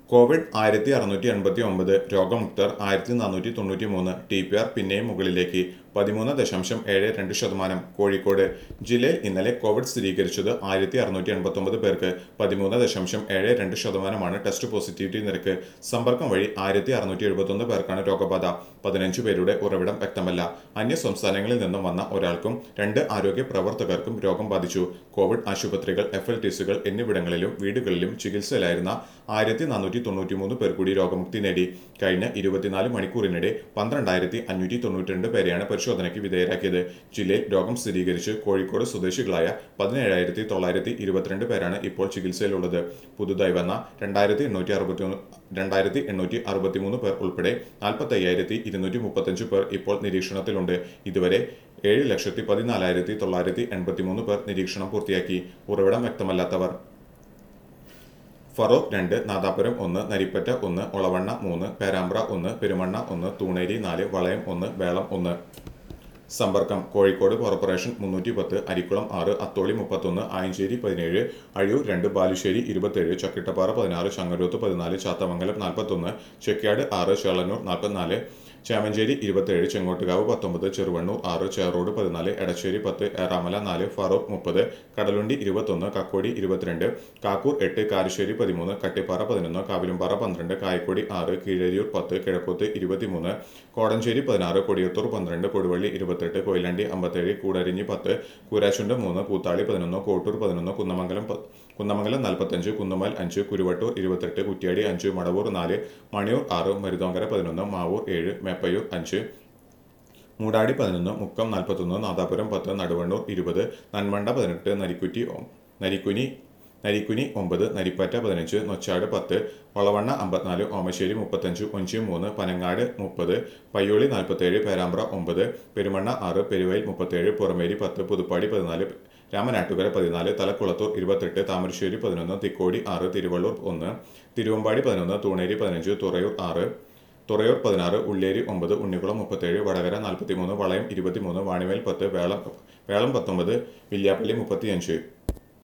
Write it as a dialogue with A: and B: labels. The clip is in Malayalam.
A: കോവിഡ് ആയിരത്തി അറുന്നൂറ്റി എൺപത്തി ഒമ്പത് രോഗമുക്തർ ആയിരത്തി നാനൂറ്റി തൊണ്ണൂറ്റി മൂന്ന് ടി പി ആർ പിന്നെയും മുകളിലേക്ക് പതിമൂന്ന് ദശാംശം ഏഴ് രണ്ട് ശതമാനം കോഴിക്കോട് ജില്ലയിൽ ഇന്നലെ കോവിഡ് സ്ഥിരീകരിച്ചത് ആയിരത്തി അറുന്നൂറ്റി എൺപത്തി ഒമ്പത് പേർക്ക് പതിമൂന്ന് ദശാംശം ഏഴ് രണ്ട് ശതമാനമാണ് ടെസ്റ്റ് പോസിറ്റിവിറ്റി നിരക്ക് സമ്പർക്കം വഴി ആയിരത്തി അറുന്നൂറ്റി എഴുപത്തൊന്ന് പേർക്കാണ് രോഗബാധ പതിനഞ്ച് പേരുടെ ഉറവിടം വ്യക്തമല്ല അന്യ സംസ്ഥാനങ്ങളിൽ നിന്നും വന്ന ഒരാൾക്കും രണ്ട് ആരോഗ്യ പ്രവർത്തകർക്കും രോഗം ബാധിച്ചു കോവിഡ് ആശുപത്രികൾ എഫ് എൽ ടി സികൾ എന്നിവിടങ്ങളിലും വീടുകളിലും ചികിത്സയിലായിരുന്ന ആയിരത്തി നാനൂറ്റി തൊണ്ണൂറ്റി മൂന്ന് പേർ കൂടി രോഗമുക്തി നേടി കഴിഞ്ഞ ഇരുപത്തിനാല് മണിക്കൂറിനിടെ പന്ത്രണ്ടായിരത്തി അഞ്ഞൂറ്റി തൊണ്ണൂറ്റിരണ്ട് പേരെയാണ് പരിശോധനയ്ക്ക് വിധേയരാക്കിയത് ജില്ലയിൽ രോഗം സ്ഥിരീകരിച്ച് കോഴിക്കോട് സ്വദേശികളായ പതിനേഴായിരത്തി തൊള്ളായിരത്തി ഇരുപത്തിരണ്ട് പേരാണ് ഇപ്പോൾ ചികിത്സയിലുള്ളത് പുതുതായി വന്ന രണ്ടായിരത്തി എണ്ണൂറ്റി അറുപത്തി രണ്ടായിരത്തി എണ്ണൂറ്റി അറുപത്തിമൂന്ന് പേർ ഉൾപ്പെടെ നാൽപ്പത്തി അയ്യായിരത്തി ഇരുന്നൂറ്റി മുപ്പത്തഞ്ച് പേർ ഇപ്പോൾ നിരീക്ഷണത്തിലുണ്ട് ഇതുവരെ ഏഴ് ലക്ഷത്തി പതിനാലായിരത്തി തൊള്ളായിരത്തി എൺപത്തിമൂന്ന് പേർ നിരീക്ഷണം പൂർത്തിയാക്കി ഉറവിടം വ്യക്തമല്ലാത്തവർ ഫറോക്ക് രണ്ട് നാദാപുരം ഒന്ന് നരിപ്പറ്റ ഒന്ന് ഒളവണ്ണ മൂന്ന് പേരാമ്പ്ര ഒന്ന് പെരുമണ്ണ ഒന്ന് തൂണേരി നാല് വളയം ഒന്ന് വേളം ഒന്ന് സമ്പർക്കം കോഴിക്കോട് കോർപ്പറേഷൻ മുന്നൂറ്റി പത്ത് അരിക്കുളം ആറ് അത്തോളി മുപ്പത്തൊന്ന് ആയഞ്ചേരി പതിനേഴ് അഴിയൂർ രണ്ട് ബാലുശ്ശേരി ഇരുപത്തേഴ് ചക്കിട്ടപ്പാറ പതിനാറ് ചങ്ങരോത്ത് പതിനാല് ചാത്തമംഗലം നാൽപ്പത്തൊന്ന് ചെക്കാട് ആറ് ചേളന്നൂർ നാൽപ്പത്തിനാല് ചേമഞ്ചേരി ഇരുപത്തേഴ് ചെങ്ങോട്ടുകാവ് പത്തൊമ്പത് ചെറുവണ്ണൂർ ആറ് ചേറോട് പതിനാല് എടശ്ശേരി പത്ത് ഏറാമല നാല് ഫറോക്ക് മുപ്പത് കടലുണ്ടി ഇരുപത്തൊന്ന് കക്കോടി ഇരുപത്തിരണ്ട് കാക്കൂർ എട്ട് കാരശ്ശേരി പതിമൂന്ന് കട്ടിപ്പാറ പതിനൊന്ന് കാവിലുംപാറ പന്ത്രണ്ട് കായക്കൊടി ആറ് കീഴരിയൂർ പത്ത് കിഴക്കൂത്ത് ഇരുപത്തിമൂന്ന് കോടഞ്ചേരി പതിനാറ് കൊടിയത്തൂർ പന്ത്രണ്ട് കൊടുവള്ളി ഇരുപത്തെട്ട് കൊയിലാണ്ടി അമ്പത്തേഴ് കൂടരിഞ്ഞി പത്ത് കൂരാച്ചുണ്ട് മൂന്ന് കൂത്താളി പതിനൊന്ന് കോട്ടൂർ പതിനൊന്ന് കുന്നമംഗലം പ- കുന്നമംഗലം നാൽപ്പത്തഞ്ച് കുന്നുമൽ അഞ്ച് കുരുവട്ടൂർ ഇരുപത്തെട്ട് കുറ്റ്യാടി അഞ്ച് മടവൂർ നാല് മണിയൂർ ആറ് മരുതോങ്കര പതിനൊന്ന് മാവൂർ ഏഴ് മേപ്പയൂർ അഞ്ച് മൂടാടി പതിനൊന്ന് മുക്കം നാൽപ്പത്തൊന്ന് നാദാപുരം പത്ത് നടുവണ്ണൂർ ഇരുപത് നന്മണ്ട പതിനെട്ട് നരിക്കുറ്റി ഒ- നരിക്കുനി നരിക്കുനി ഒമ്പത് നരിപ്പാറ്റ പതിനഞ്ച് നൊച്ചാട് പത്ത് വളവണ്ണ അമ്പത്തിനാല് ഓമശ്ശേരി മുപ്പത്തഞ്ച് ഒഞ്ചി മൂന്ന് പനങ്ങാട് മുപ്പത് പയ്യോളി നാൽപ്പത്തേഴ് പേരാമ്പ്ര ഒമ്പത് പെരുമണ്ണ ആറ് പെരുവയൽ മുപ്പത്തേഴ് പുറമേരി പത്ത് പുതുപ്പാടി പതിനാല് രാമനാട്ടുകര പതിനാല് തലക്കുളത്തൂർ ഇരുപത്തെട്ട് താമരശ്ശേരി പതിനൊന്ന് തിക്കോടി ആറ് തിരുവള്ളൂർ ഒന്ന് തിരുവമ്പാടി പതിനൊന്ന് തൂണേരി പതിനഞ്ച് തുറയൂർ ആറ് തുറയൂർ പതിനാറ് ഉള്ളേരി ഒമ്പത് ഉണ്ണിക്കുളം മുപ്പത്തേഴ് വടകര നാൽപ്പത്തിമൂന്ന് വളയം ഇരുപത്തിമൂന്ന് വാണിമേൽ പത്ത് വേളം വേളം പത്തൊമ്പത് വില്യാപ്പള്ളി മുപ്പത്തിയഞ്ച്